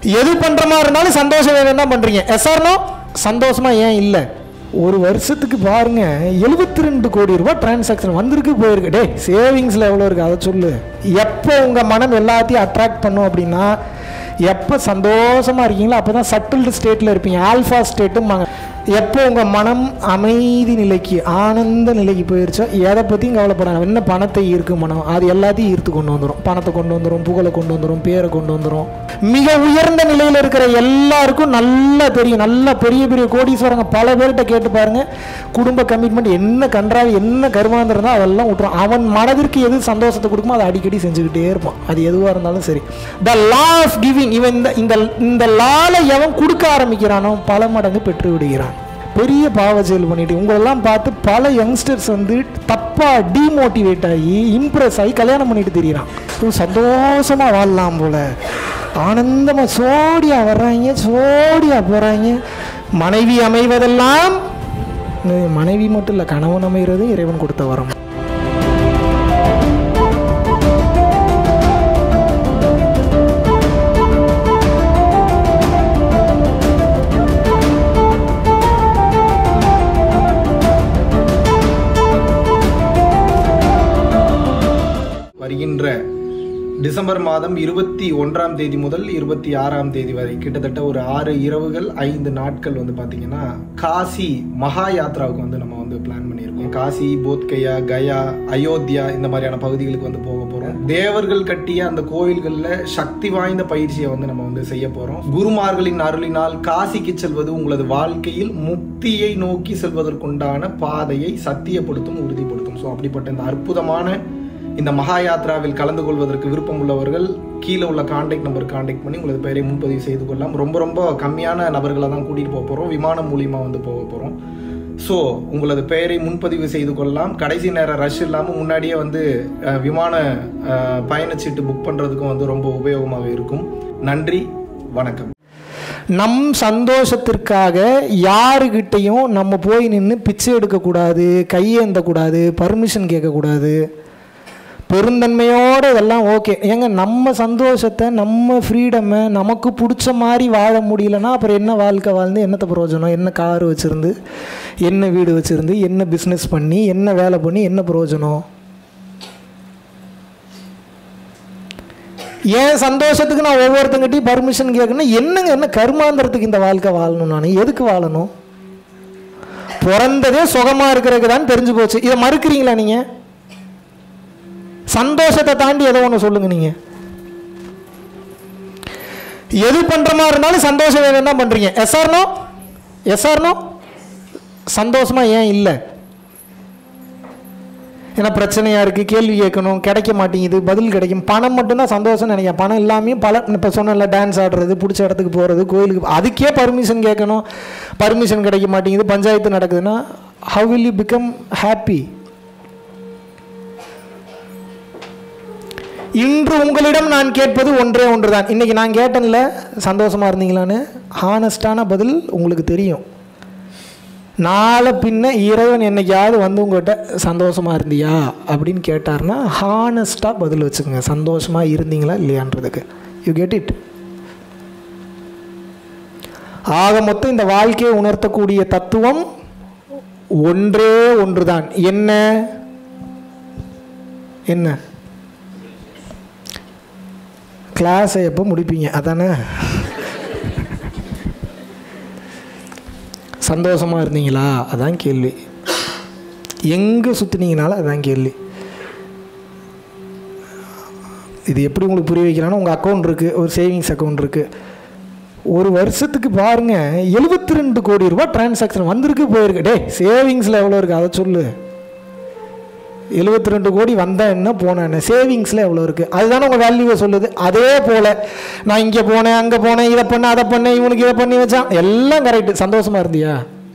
எது பண்ற மாதிரி இருந்தாலும் சந்தோஷம் வேணும் தான் பண்றீங்க எஸ்ஆர்னோ சந்தோஷமா ஏன் இல்லை ஒரு வருஷத்துக்கு பாருங்க எழுபத்தி ரெண்டு கோடி ரூபாய் டிரான்சாக்ஷன் வந்திருக்கு போயிருக்கு டே சேவிங்ஸில் எவ்வளோ இருக்குது அதை சொல்லு எப்போ உங்கள் மனம் எல்லாத்தையும் அட்ராக்ட் பண்ணும் அப்படின்னா எப்போ சந்தோஷமாக இருக்கீங்களோ அப்போ தான் சட்டில்டு ஸ்டேட்டில் இருப்பீங்க ஆல்ஃபா ஸ்டேட்டும்பாங்க எப்போ உங்கள் மனம் அமைதி நிலைக்கு ஆனந்த நிலைக்கு போயிடுச்சோ எதை பற்றியும் கவலைப்படாங்க என்ன பணத்தை ஈர்க்கும் மனம் அது எல்லாத்தையும் ஈர்த்து கொண்டு வந்துடும் பணத்தை கொண்டு வந்துடும் புகழை கொண்டு வந்துடும் பேரை கொண்டு வந்துடும் மிக உயர்ந்த நிலையில் இருக்கிற எல்லாருக்கும் நல்லா தெரியும் நல்ல பெரிய பெரிய கோடீஸ்வரங்க பல பேர்கிட்ட கேட்டு பாருங்க குடும்ப கமிட்மெண்ட் என்ன கன்றாவி என்ன கருமாந்திரம் தான் அதெல்லாம் விட்டுரும் அவன் மனதிற்கு எது சந்தோஷத்தை கொடுக்குமோ அதை அடிக்கடி செஞ்சுக்கிட்டே இருப்பான் அது எதுவாக இருந்தாலும் சரி த லா ஆஃப் கிவிங் இவன் இந்த இந்த இந்த லால எவன் கொடுக்க ஆரம்பிக்கிறானோ பல மடங்கு பெற்று விடுகிறான் பெரிய பாவ செயல் பண்ணிட்டு உங்களெல்லாம் பார்த்து பல யங்ஸ்டர்ஸ் வந்து தப்பாக டிமோட்டிவேட் ஆகி இம்ப்ரெஸ் ஆகி கல்யாணம் பண்ணிட்டு திரியிறான் இவன் சந்தோஷமா வாழலாம் போல ஆனந்தமா சோடியா வர்றாங்க சோடியா போறாங்க மனைவி அமைவதெல்லாம் மனைவி மட்டும் இல்லை கணவன் அமைகிறது இறைவன் கொடுத்த வரம் வருகின்ற டிசம்பர் மாதம் இருபத்தி ஒன்றாம் தேதி முதல் இருபத்தி ஆறாம் தேதி வரை கிட்டத்தட்ட ஒரு ஆறு இரவுகள் ஐந்து நாட்கள் வந்து பார்த்தீங்கன்னா காசி மகா யாத்ராவுக்கு வந்து நம்ம வந்து பிளான் பண்ணியிருக்கோம் காசி போத்கயா கயா அயோத்தியா இந்த மாதிரியான பகுதிகளுக்கு வந்து போக போகிறோம் தேவர்கள் கட்டிய அந்த கோயில்களில் சக்தி வாய்ந்த பயிற்சியை வந்து நம்ம வந்து செய்ய போகிறோம் குருமார்களின் அருளினால் காசிக்கு செல்வது உங்களது வாழ்க்கையில் முக்தியை நோக்கி செல்வதற்குண்டான பாதையை சத்தியப்படுத்தும் உறுதிப்படுத்தும் ஸோ அப்படிப்பட்ட இந்த அற்புதமான இந்த மகா யாத்ராவில் கலந்து கொள்வதற்கு விருப்பம் உள்ளவர்கள் கீழே உள்ள காண்டாக்ட் நம்பர் காண்டாக்ட் பண்ணி உங்களது பெயரை முன்பதிவு செய்து கொள்ளலாம் ரொம்ப ரொம்ப கம்மியான நபர்களை தான் கூட்டிகிட்டு போக போகிறோம் விமானம் மூலியமாக வந்து போக போகிறோம் ஸோ உங்களது பெயரை முன்பதிவு செய்து கொள்ளலாம் கடைசி நேரம் ரஷ் இல்லாமல் முன்னாடியே வந்து அஹ், விமான அஹ், பயணச்சீட்டு புக் பண்ணுறதுக்கும் வந்து ரொம்ப உபயோகமாக இருக்கும் நன்றி வணக்கம் நம் சந்தோஷத்திற்காக யாருக்கிட்டையும் நம்ம போய் நின்று பிச்சை எடுக்கக்கூடாது கையேந்தக்கூடாது பர்மிஷன் கேட்கக்கூடாது பெருந்தன்மையோடு இதெல்லாம் ஓகே ஏங்க நம்ம சந்தோஷத்தை நம்ம ஃப்ரீடமை நமக்கு பிடிச்ச மாதிரி வாழ முடியலன்னா அப்புறம் என்ன வாழ்க்கை வாழ்ந்து என்னத்த பிரயோஜனம் என்ன கார் வச்சுருந்து என்ன வீடு வச்சுருந்து என்ன பிஸ்னஸ் பண்ணி என்ன வேலை பண்ணி என்ன பிரயோஜனம் ஏன் சந்தோஷத்துக்கு நான் ஒவ்வொருத்தங்கிட்டையும் பர்மிஷன் கேட்கணும் என்னங்க என்ன கருமாந்திரத்துக்கு இந்த வாழ்க்கை வாழணும் நான் எதுக்கு வாழணும் பிறந்ததே சுகமா இருக்கிறதுக்கு தான் தெரிஞ்சு போச்சு இதை மறுக்கிறீங்களா நீங்க சந்தோஷத்தை தாண்டி ஏதோ ஒன்று சொல்லுங்க நீங்க எது பண்ற மாதிரி இருந்தாலும் சந்தோஷம் வேணும் தான் பண்றீங்க எஸ்ஆர்னோ எஸ்ஆர்னோ சந்தோஷமா ஏன் இல்லை ஏன்னா பிரச்சனையாக இருக்குது கேள்வி கேட்கணும் கிடைக்க மாட்டேங்குது பதில் கிடைக்கும் பணம் மட்டும்தான் சந்தோஷம் நினைக்கிறேன் பணம் இல்லாமையும் பல இப்போ சொன்னல டான்ஸ் ஆடுறது பிடிச்ச இடத்துக்கு போகிறது கோயிலுக்கு அதுக்கே பர்மிஷன் கேட்கணும் பர்மிஷன் கிடைக்க மாட்டேங்குது பஞ்சாயத்து நடக்குதுன்னா how will you become happy இன்று உங்களிடம் நான் கேட்பது ஒன்றே ஒன்று தான் இன்றைக்கி நான் கேட்டேன்ல சந்தோஷமாக இருந்தீங்களான்னு ஹானஸ்டான பதில் உங்களுக்கு தெரியும் நாளை பின்ன இறைவன் என்னைக்காவது வந்து உங்கள்கிட்ட சந்தோஷமாக இருந்தியா அப்படின்னு கேட்டார்னா ஹானஸ்ட்டாக பதில் வச்சுக்கோங்க சந்தோஷமாக இருந்தீங்களா இல்லையான்றதுக்கு யூ கெட் இட் ஆக மொத்தம் இந்த வாழ்க்கையை உணர்த்தக்கூடிய தத்துவம் ஒன்றே ஒன்றுதான் என்ன என்ன கிளாஸை எப்போ முடிப்பீங்க அதானே சந்தோஷமாக இருந்தீங்களா அதான் கேள்வி எங்கே சுற்றுனீங்கனாலும் அதான் கேள்வி இது எப்படி உங்களுக்கு புரிய வைக்கிறான்னா உங்கள் அக்கௌண்ட் இருக்குது ஒரு சேவிங்ஸ் அக்கௌண்ட் இருக்குது ஒரு வருஷத்துக்கு பாருங்க எழுபத்தி ரெண்டு கோடி ரூபாய் டிரான்சாக்ஷன் வந்திருக்கு போயிருக்கு டே சேவிங்ஸில் எவ்வளோ இருக்குது அதை சொல்லு எழுபத்தி ரெண்டு கோடி வந்தா என்ன போனா என்ன சேவிங்ஸில் எவ்வளோ இருக்குது அதுதானே உங்கள் வேல்யூவை சொல்லுது அதே போல் நான் இங்கே போனேன் அங்கே போனேன் இதை பண்ணேன் அதை பண்ணேன் இவனுக்கு இதை பண்ணி வச்சான் எல்லாம் கரெக்டு சந்தோஷமாக இருந்தியா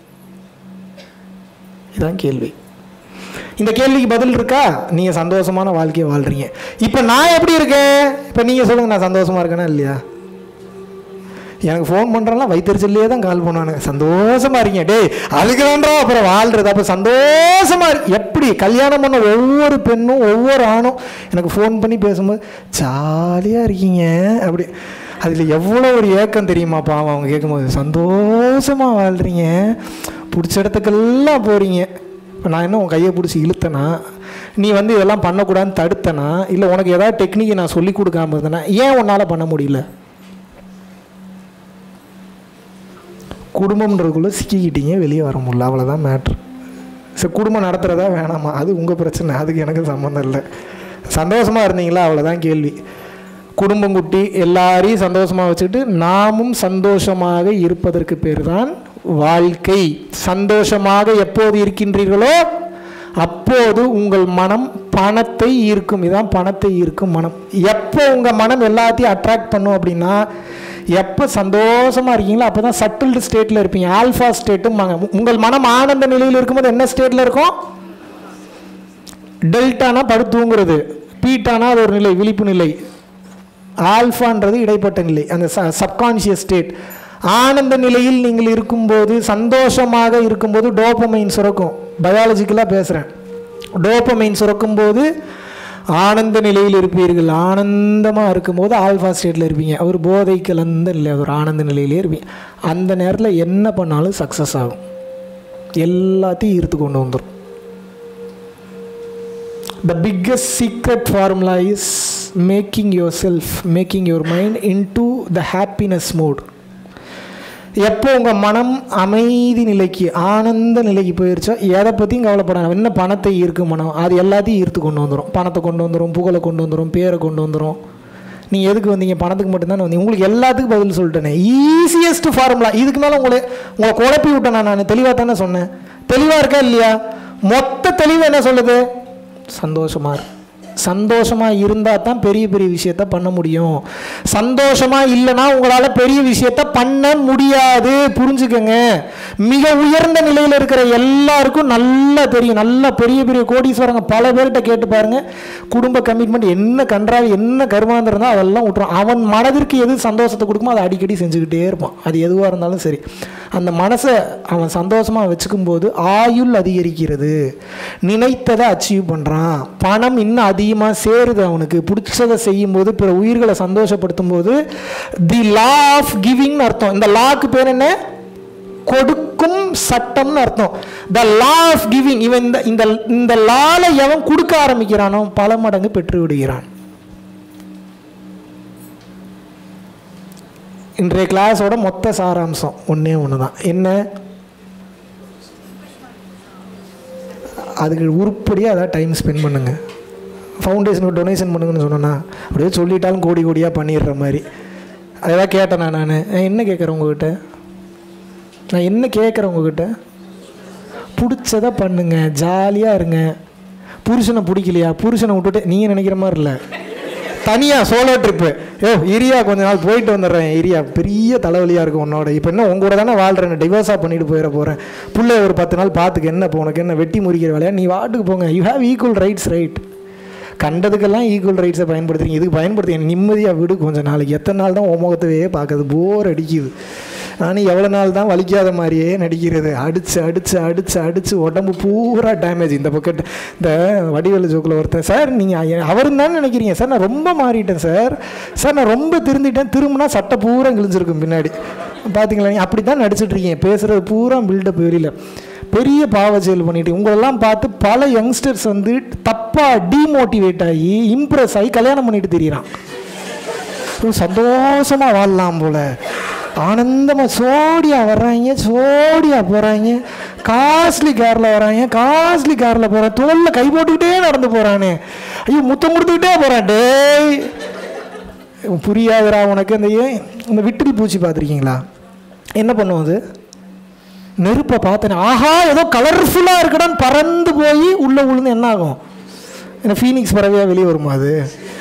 இதான் கேள்வி இந்த கேள்விக்கு பதில் இருக்கா நீங்கள் சந்தோஷமான வாழ்க்கையை வாழ்கிறீங்க இப்போ நான் எப்படி இருக்கேன் இப்போ நீங்கள் சொல்லுங்கள் நான் சந்தோஷமாக இருக்கேனா இல்லையா எனக்கு ஃபோன் பண்ணுறலாம் வைத்தறிச்சல்லே தான் கால் பண்ணானுங்க சந்தோஷமா இருக்கீங்க டேய் அதுக்கு தான்டா அப்புறம் வாழ்றது அப்போ சந்தோஷமா இரு- எப்படி கல்யாணம் பண்ண ஒவ்வொரு பெண்ணும் ஒவ்வொரு ஆணும் எனக்கு ஃபோன் பண்ணி பேசும்போது ஜாலியாக இருக்கீங்க அப்படி அதில் எவ்வளோ ஒரு ஏக்கம் தெரியுமா பாவம் அவங்க கேட்கும்போது சந்தோஷமாக வாழ்கிறீங்க பிடிச்ச இடத்துக்கெல்லாம் போகிறீங்க இப்போ நான் என்ன உன் கையை பிடிச்சி இழுத்தனா நீ வந்து இதெல்லாம் பண்ணக்கூடாதுன்னு தடுத்தனா இல்லை உனக்கு ஏதாவது டெக்னிக்கை நான் சொல்லி கொடுக்காம இருந்தேனா ஏன் உன்னால் பண்ண முடியல குடும்பம்ன்றதுக்குள்ளே சிக்கிக்கிட்டீங்க வெளியே வர முடியல அவ்வளோதான் மேட்ரு சரி குடும்பம் நடத்துகிறதா வேணாமா அது உங்கள் பிரச்சனை அதுக்கு எனக்கு சம்மந்தம் இல்லை சந்தோஷமாக இருந்தீங்களா அவ்வளோதான் கேள்வி குடும்பம் குட்டி எல்லாரையும் சந்தோஷமாக வச்சுட்டு நாமும் சந்தோஷமாக இருப்பதற்கு பேர் தான் வாழ்க்கை சந்தோஷமாக எப்போது இருக்கின்றீர்களோ அப்போது உங்கள் மனம் பணத்தை ஈர்க்கும் இதான் பணத்தை ஈர்க்கும் மனம் எப்போ உங்கள் மனம் எல்லாத்தையும் அட்ராக்ட் பண்ணும் அப்படின்னா எப்போ சந்தோஷமாக இருக்கீங்களோ அப்போ தான் சட்டில்டு ஸ்டேட்டில் இருப்பீங்க ஆல்ஃபா ஸ்டேட்டும்பாங்க உங்கள் மனம் ஆனந்த நிலையில் இருக்கும்போது என்ன ஸ்டேட்டில் இருக்கும் டெல்டானா படுத்து தூங்குறது பீட்டானா அது ஒரு நிலை விழிப்பு நிலை ஆல்ஃபான்றது இடைப்பட்ட நிலை அந்த சப்கான்ஷியஸ் ஸ்டேட் ஆனந்த நிலையில் நீங்கள் இருக்கும்போது சந்தோஷமாக இருக்கும்போது டோப்பமைன் சுரக்கும் பயாலஜிக்கலாக பேசுகிறேன் டோப்பமைன் சுரக்கும்போது ஆனந்த நிலையில் இருப்பீர்கள் ஆனந்தமாக இருக்கும்போது ஆல்ஃபா ஸ்டேட்டில் இருப்பீங்க ஒரு போதை கலந்த நிலை ஒரு ஆனந்த நிலையிலே இருப்பீங்க அந்த நேரத்தில் என்ன பண்ணாலும் சக்ஸஸ் ஆகும் எல்லாத்தையும் ஈர்த்து கொண்டு வந்துடும் the biggest secret formula is making yourself making your mind into the happiness mode எப்போ உங்கள் மனம் அமைதி நிலைக்கு ஆனந்த நிலைக்கு போயிருச்சோ எதை பற்றியும் கவலைப்படாது என்ன பணத்தை ஈர்க்கும் மனம் அது எல்லாத்தையும் ஈர்த்து கொண்டு வந்துடும் பணத்தை கொண்டு வந்துடும் புகழை கொண்டு வந்துடும் பேரை கொண்டு வந்துடும் நீங்கள் எதுக்கு வந்தீங்க பணத்துக்கு மட்டும்தானே வந்தீங்க உங்களுக்கு எல்லாத்துக்கும் பதில் சொல்லிட்டேனே ஈஸியஸ்ட் ஃபார்முலா இதுக்கு மேலே உங்களை உங்களை குழப்பி விட்டேன் நான் தெளிவாக தானே சொன்னேன் தெளிவாக இருக்கா இல்லையா மொத்த தெளிவு என்ன சொல்லுது சந்தோஷமாக இரு சந்தோஷமாக இருந்தால் தான் பெரிய பெரிய விஷயத்த பண்ண முடியும் சந்தோஷமாக இல்லைன்னா உங்களால் பெரிய விஷயத்த பண்ண முடியாது புரிஞ்சுக்கங்க மிக உயர்ந்த நிலையில் இருக்கிற எல்லாருக்கும் நல்லா தெரியும் நல்லா பெரிய பெரிய கோடீஸ்வரங்க பல பேர்கிட்ட கேட்டு பாருங்க குடும்ப கமிட்மெண்ட் என்ன கன்றாவி என்ன கருமாந்திரம் இருந்தால் அதெல்லாம் விட்டுரும் அவன் மனதிற்கு எது சந்தோஷத்தை கொடுக்குமோ அதை அடிக்கடி செஞ்சுக்கிட்டே இருப்பான் அது எதுவாக இருந்தாலும் சரி அந்த மனசை அவன் சந்தோஷமாக வச்சுக்கும் போது ஆயுள் அதிகரிக்கிறது நினைத்ததை அச்சீவ் பண்ணுறான் பணம் இன்னும் அதிகமாக சேருது அவனுக்கு பிடிச்சதை செய்யும்போது பிற உயிர்களை சந்தோஷப்படுத்தும் போது தி லா ஆஃப் கிவிங்னு அர்த்தம் இந்த லாக்கு பேர் என்ன கொடுக்கும் சட்டம்னு அர்த்தம் த லா ஆஃப் கிவிங் இவன் இந்த இந்த இந்த லால எவன் கொடுக்க ஆரம்பிக்கிறானோ பல மடங்கு பெற்று விடுகிறான் இன்றைய கிளாஸோட மொத்த சாராம்சம் ஒன்றே ஒன்று தான் என்ன அதுக்கு உருப்படியாக அதான் டைம் ஸ்பெண்ட் பண்ணுங்கள் ஃபவுண்டேஷனுக்கு டொனேஷன் பண்ணுங்கன்னு சொன்னேன்னா அப்படியே சொல்லிட்டாலும் கோடி கோடியாக பண்ணிடுற மாதிரி அதெல்லாம் கேட்டேனா நான் நான் என்ன கேட்குறேன் உங்ககிட்ட நான் என்ன கேட்குறேன் உங்ககிட்ட பிடிச்சதை பண்ணுங்க ஜாலியாக இருங்க புருஷனை பிடிக்கலையா புருஷனை விட்டுட்டு நீங்கள் நினைக்கிற மாதிரி இல்லை தனியாக சோலோ ட்ரிப்பு யோ இரியா கொஞ்ச நாள் போயிட்டு வந்துடுறேன் இரியா பெரிய தலைவலியாக இருக்கும் உன்னோட இப்போ என்ன உங்களோட தானே வாழ்கிறேன் டிவோர்ஸாக பண்ணிட்டு போயிட போகிறேன் பிள்ளை ஒரு பத்து நாள் பார்த்துக்க என்ன இப்போ உனக்கு என்ன வெட்டி முறிக்கிற வேலையா நீ வாட்டுக்கு போங்க you have equal rights right கண்டதுக்கெல்லாம் ஈக்குவல் ரைட்ஸை பயன்படுத்துறீங்க இதுக்கு பயன்படுத்தி நிம்மதியாக விடு கொஞ்சம் நாளைக்கு எத்தனை நாள் தான் உமகத்தவே பார்க்குறது போர் அடிக்குது நானும் எவ்வளோ நாள் தான் வலிக்காத மாதிரியே நடிக்கிறது அடித்து அடித்து அடித்து அடித்து உடம்பு பூரா டேமேஜ் இந்த பக்கெட் இந்த வடிவேலு ஜோக்கில் ஒருத்தன் சார் நீங்கள் அவரும் தான் நினைக்கிறீங்க சார் நான் ரொம்ப மாறிட்டேன் சார் சார் நான் ரொம்ப திருந்திட்டேன் திரும்பினா சட்டை பூரா கிழிஞ்சிருக்கும் பின்னாடி பார்த்தீங்களா நீ அப்படி தான் நடிச்சிட்ருக்கீங்க பேசுகிறது பூரா பில்டப் வெளியில் பெரிய பாவ செயல் பண்ணிட்டு உங்களெல்லாம் பார்த்து பல யங்ஸ்டர்ஸ் வந்து தப்பாக டீமோட்டிவேட் ஆகி இம்ப்ரெஸ் ஆகி கல்யாணம் பண்ணிட்டு தெரியறான் சந்தோஷமாக வாழலாம் போல ஆனந்தமாக சோடியாக வர்றாங்க சோடியாக போகிறாங்க காஸ்ட்லி காரில் வராங்க காஸ்ட்லி காரில் போகிறான் தோளில் கை போட்டுக்கிட்டே நடந்து போகிறானே ஐயோ முத்தம் கொடுத்துக்கிட்டே போகிறான் டேய் புரியாதுடா உனக்கு அந்த ஏன் இந்த விட்டில் பூச்சி பார்த்துருக்கீங்களா என்ன பண்ணும் அது நெருப்பை பார்த்தேன் ஆஹா ஏதோ கலர்ஃபுல்லாக இருக்கடான்னு பறந்து போய் உள்ளே விழுந்து என்ன ஆகும் என்ன ஃபீனிக்ஸ் பறவையாக வெளியே வருமா அது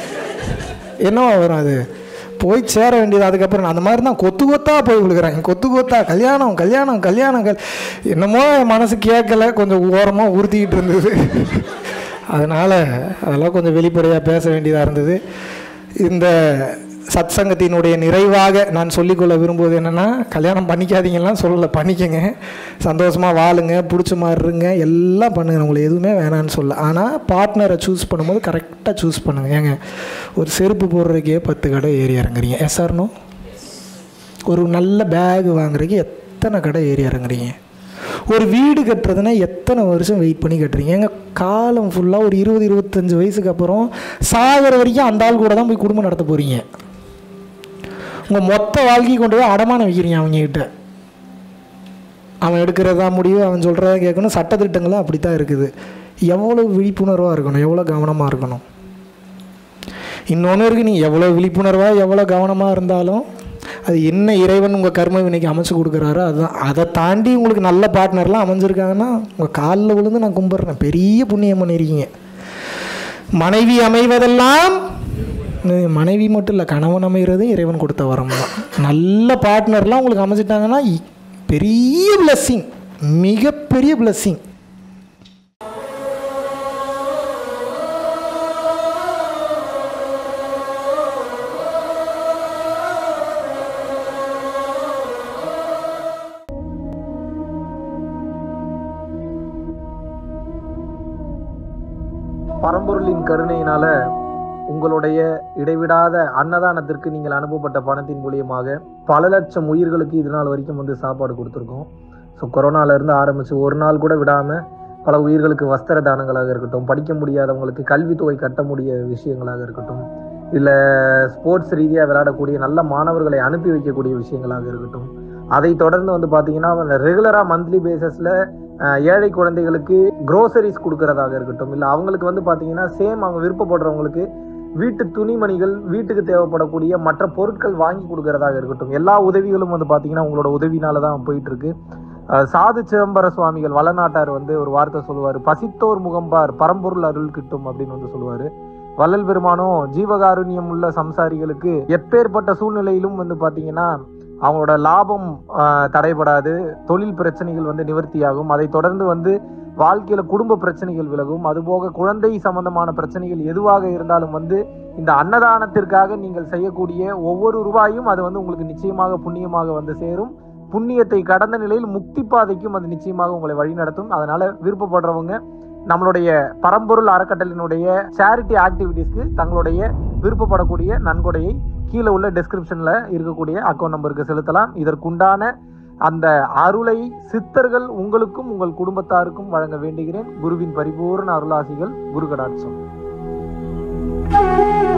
என்னவா வரும் அது போய் சேர வேண்டியது அதுக்கப்புறம் அந்த மாதிரி தான் கொத்து கொத்தா போய் விழுகிறாங்க கொத்து கொத்தா கல்யாணம் கல்யாணம் கல்யாணம் கல் என்னமோ என் மனசு கேட்கல கொஞ்சம் ஓரமாக உறுத்திக்கிட்டு இருந்தது அதனால் அதெல்லாம் கொஞ்சம் வெளிப்படையாக பேச வேண்டியதாக இருந்தது இந்த சத்சங்கத்தினுடைய நிறைவாக நான் சொல்லிக்கொள்ள விரும்புவது என்னென்னா கல்யாணம் பண்ணிக்காதீங்கலாம் சொல்லலை பண்ணிக்கங்க சந்தோஷமாக வாழுங்க பிடிச்ச மாதிரி இருங்க எல்லாம் பண்ணுங்க உங்களை எதுவுமே வேணான்னு சொல்ல ஆனால் பார்ட்னரை சூஸ் பண்ணும்போது கரெக்டாக சூஸ் பண்ணுங்க ஏங்க ஒரு செருப்பு போடுறதுக்கே பத்து கடை ஏறி இறங்குறீங்க எஸ் ஆர்னோ ஒரு நல்ல பேக் வாங்குறதுக்கு எத்தனை கடை ஏறி இறங்குறீங்க ஒரு வீடு கட்டுறதுனா எத்தனை வருஷம் வெயிட் பண்ணி கட்டுறீங்க எங்கள் காலம் ஃபுல்லாக ஒரு இருபது இருபத்தஞ்சு வயசுக்கு அப்புறம் சாகிற வரைக்கும் அந்த ஆள் கூட தான் போய் குடும்பம் நடத்த போகிறீங்க உங்கள் மொத்த வாழ்க்கையை கொண்டு போய் அடமானம் வைக்கிறீங்க அவங்ககிட்ட அவன் எடுக்கிறதா முடிவு அவன் சொல்கிறதா கேட்கணும் சட்டத்திட்டங்களும் அப்படி தான் இருக்குது எவ்வளோ விழிப்புணர்வாக இருக்கணும் எவ்வளோ கவனமாக இருக்கணும் இன்னொன்று இருக்குது நீங்கள் எவ்வளோ விழிப்புணர்வாக எவ்வளோ கவனமாக இருந்தாலும் அது என்ன இறைவன் உங்கள் கர்ம வினைக்கு அமைச்சு கொடுக்குறாரோ அதுதான் அதை தாண்டி உங்களுக்கு நல்ல பார்ட்னர்லாம் அமைஞ்சிருக்காங்கன்னா உங்கள் காலில் விழுந்து நான் கும்பிட்றேன் பெரிய புண்ணியம் பண்ணியிருக்கீங்க மனைவி அமைவதெல்லாம் நி- மனைவி மட்டும் இல்லை கணவன் அமைகிறதும் இறைவன் கொடுத்த வரம் தான் நல்ல பார்ட்னர்லாம் உங்களுக்கு அமைச்சிட்டாங்கன்னா இ- பெரிய blessing மிகப்பெரிய blessing பரம்பொருளின் கருணையினால உங்களுடைய இடைவிடாத அன்னதானத்திற்கு நீங்கள் அனுப்பப்பட்ட பணத்தின் மூலியமாக பல லட்சம் உயிர்களுக்கு இது நாள் வரைக்கும் வந்து சாப்பாடு கொடுத்துருக்கோம் ஸோ கொரோனால இருந்து ஆரம்பிச்சு ஒரு நாள் கூட விடாம பல உயிர்களுக்கு வஸ்திர தானங்களாக இருக்கட்டும் படிக்க முடியாதவங்களுக்கு கல்வித்தொகை கட்ட முடிய விஷயங்களாக இருக்கட்டும் இல்லை ஸ்போர்ட்ஸ் ரீதியாக விளையாடக்கூடிய நல்ல மாணவர்களை அனுப்பி வைக்கக்கூடிய விஷயங்களாக இருக்கட்டும் அதை தொடர்ந்து வந்து பார்த்தீங்கன்னா ரெகுலராக மந்த்லி பேசிஸில் ஏழை குழந்தைகளுக்கு க்ரோசரிஸ் கொடுக்கறதாக இருக்கட்டும் இல்லை அவங்களுக்கு வந்து பார்த்தீங்கன்னா சேம் அவங்க விருப்பப்படுறவங்களுக்கு வீட்டு துணிமணிகள் வீட்டுக்கு தேவைப்படக்கூடிய மற்ற பொருட்கள் வாங்கி கொடுக்கறதாக இருக்கட்டும் எல்லா உதவிகளும் வந்து பார்த்தீங்கன்னா உங்களோட உதவினால தான் போயிட்டு இருக்கு அஹ் சாது சிதம்பர சுவாமிகள் வளநாட்டார் வந்து ஒரு வார்த்தை சொல்லுவார் பசித்தோர் முகம்பார் பரம்பொருள் அருள் கிட்டும் அப்படின்னு வந்து சொல்லுவாரு வள்ளல் பெருமானும் ஜீவகாருண்யம் உள்ள சம்சாரிகளுக்கு எப்பேற்பட்ட சூழ்நிலையிலும் வந்து பார்த்தீங்கன்னா அவங்களோட லாபம் ஆஹ், தடைபடாது தொழில் பிரச்சனைகள் வந்து நிவர்த்தியாகும் அதை தொடர்ந்து வந்து வாழ்க்கையில குடும்ப பிரச்சனைகள் விலகும் அதுபோக குழந்தை சம்பந்தமான பிரச்சனைகள் எதுவாக இருந்தாலும் வந்து இந்த அன்னதானத்திற்காக நீங்கள் செய்யக்கூடிய ஒவ்வொரு ரூபாயும் அது வந்து உங்களுக்கு நிச்சயமாக புண்ணியமாக வந்து சேரும் புண்ணியத்தை கடந்த நிலையில் முக்தி பாதைக்கும் அது நிச்சயமாக உங்களை வழிநடத்தும் அதனால விருப்பப்படுறவங்க நம்மளுடைய பரம்பொருள் அறக்கட்டளினுடைய சேரிட்டி ஆக்டிவிட்டீஸ்க்கு தங்களுடைய விருப்பப்படக்கூடிய நன்கொடையை கீழே உள்ள டெஸ்கிரிப்ஷன்ல இருக்கக்கூடிய அக்கௌண்ட் நம்பருக்கு செலுத்தலாம் இதற்குண்டான அந்த அருளை சித்தர்கள் உங்களுக்கும் உங்கள் குடும்பத்தாருக்கும் வழங்க வேண்டுகிறேன் குருவின் பரிபூர்ண அருளாசிகள் குரு கடாட்சம்